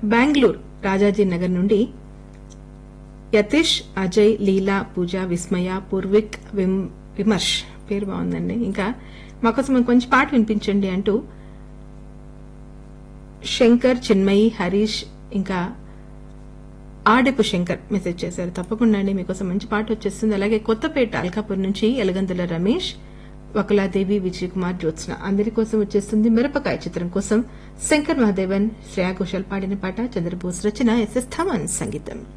బెంగళూరు రాజాజీ నగర్ నుండి యతీష్ అజయ్ లీలా పూజ విస్మయ పూర్విక్ విమ్- విమర్శ్ పేరు బాగుందండి ఇంకా మాకోసం కొంచెం పాట వినిపించండి అంటూ శంకర్ చిన్మయి హరీష్ ఇంకా ఆడెపు శంకర్ మెసేజ్ చేశారు తప్పకుండా అండి మీకోసం మంచి పాట వచ్చేస్తుంది అలాగే కొత్తపేట అల్కాపూర్ నుంచి ఎలగందుల రమేష్ వకులాదేవి విజయ్ కుమార్ జ్యోత్స్న అందరి కోసం వచ్చేస్తుంది మిరపకాయ చిత్రం కోసం శంకర్ మహాదేవన్ శ్రేయా ఘోషాల్ పాడిన పాట చంద్రబోస్ రచన ఎస్ఎస్ థమన్ సంగీతం